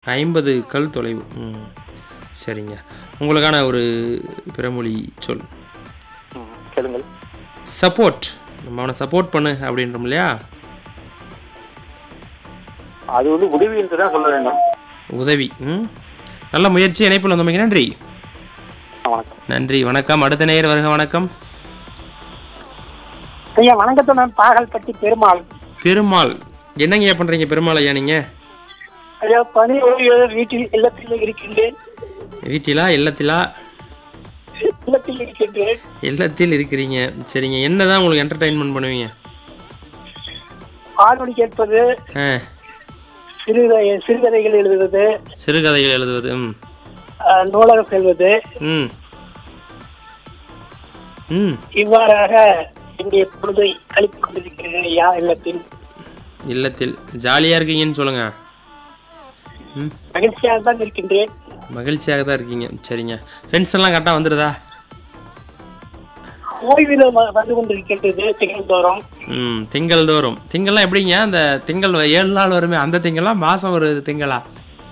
ஐம்பது கல் தொலைவு ம் சரிங்க உங்களுக்கான ஒரு பிறமொழி சொல் ம், சொல்லுங்கள் சப்போர்ட் நம்ம அவனை சப்போர்ட் பண்ணு அப்படின்றோம் இல்லையா அது வந்து உதவி என்று தான் சொல்ல வேண்டும் உதவி ம் நல்ல முயற்சி இணைப்பில் வந்தமைக்கு நன்றி ஆ, வணக்கம் நன்றி வணக்கம் அடுத்த நேயர் வருக வணக்கம் ஐயா வணக்கத்துடன் பாகல்பட்டி பெருமாள் பெருமாள் என்னங்க பண்ணுறீங்க பெருமாள் ஐயா நீங்கள் ஐயா பணி ஓய்வு வீட்டில் இல்லத்தில் இருக்கின்றேன் வீட்டிலா இல்லத்திலா இல்லத்தில் இருக்கின்றேன் இல்லத்தில் இருக்கிறீங்க சரிங்க என்னதான் உங்களுக்கு என்டர்டைன்மெண்ட் பண்ணுவீங்க ஆர்வம் கேட்பது ஆ சிறுகதை சிறுகதைகள் எழுதுவது சிறுகதைகள் எழுதுவது ம் அஹ், நூலகம் செல்வது ம் ம் இவ்வாறாக என்னுடைய பொழுதை கழித்துக் கொண்டிருக்கிறேன் ஐயா இல்லத்தில் இல்லத்தில் ஜாலியாக இருக்கீங்கன்னு சொல்லுங்க ம் மகிழ்ச்சியாக தான் இருக்கின்றேன் மகிழ்ச்சியாக தான் இருக்கீங்க சரிங்க ஃப்ரெண்ட்ஸ் எல்லாம் கரெக்டாக வந்துடுதா ஓய்வில் வ- வந்து கொண்டிருக்கின்றது திகழ்ந்தோறும் ம் திங்கள் தோறும் திங்கள்லாம் எப்படிங்க அந்த திங்கள் ஏழு நாள் வருமே அந்த திங்களா மாதம் ஒரு திங்களா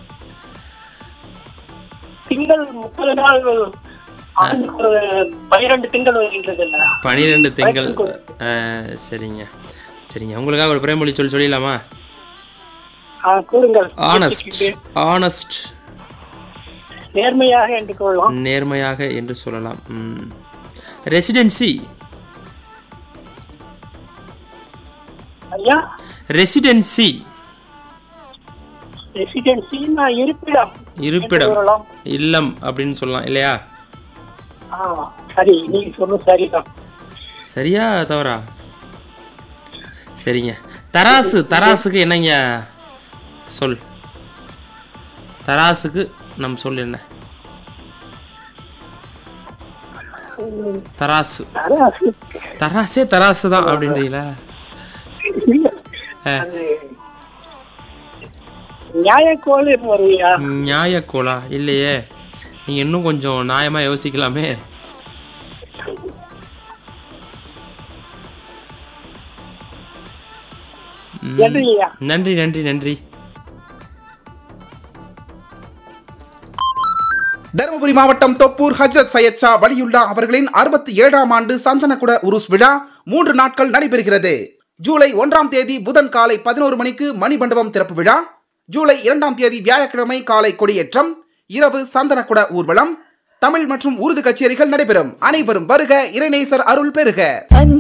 திங்கள் முப்பது நாள் ஆண்டுக்கு ஒரு பனிரெண்டு திங்கள் வருகின்றது இல்ல பனிரெண்டு திங்கள் ஆ, சரிங்க சரிங்க உங்களுக்காக ஒரு பிரேமொழி சொல் சொல்லிடலாமா ஆ, கூறுங்கள் ஆனஸ்ட் ஆனஸ்ட் நேர்மையாக என்று கொள்ளலாம் நேர்மையாக என்று சொல்லலாம் ம் ரெசிடென்சி ஐயா ரெசிடென்சி ரெசிடென்சி இருப்பிடம் இருப்பிடம் என்று கூறலாம். இல்லம் அப்படின்னு சொல்லலாம் இல்லையா ஆ, சரி நீங்க சொன்ன சரிதான் சரியா தவறா சரிங்க தராசு தராசுக்கு என்னங்க சொல் தராசுக்கு நம் சொல் என்ன தராசு தராசு. தராசே தராசு தான் அப்படின்றீங்களா ஆ. அது நியாயக்கோள் என்று வருவியா நியாயக்கோளா இல்லையே நீங்க இன்னும் கொஞ்சம் நியாயமா யோசிக்கலாமே ம், நன்றியா நன்றி நன்றி நன்றி தருமபுரி மாவட்டம் தொப்பூர் ஹஜ்ரத் சையத் ஷா வலியுல்லா அவர்களின் அறுபத்தி ஏழாம் ஆண்டு சந்தனக்குட உருஸ் விழா மூன்று நாட்கள் நடைபெறுகிறது ஜூலை ஒன்றாம் தேதி புதன் காலை பதினோரு மணிக்கு மணிமண்டபம் திறப்பு விழா ஜூலை இரண்டாம் தேதி வியாழக்கிழமை காலை கொடியேற்றம் இரவு சந்தனக்குட ஊர்வலம் தமிழ் மற்றும் உருது கச்சேரிகள் நடைபெறும் அனைவரும் வருக இறைநேசர் அருள் பெறுக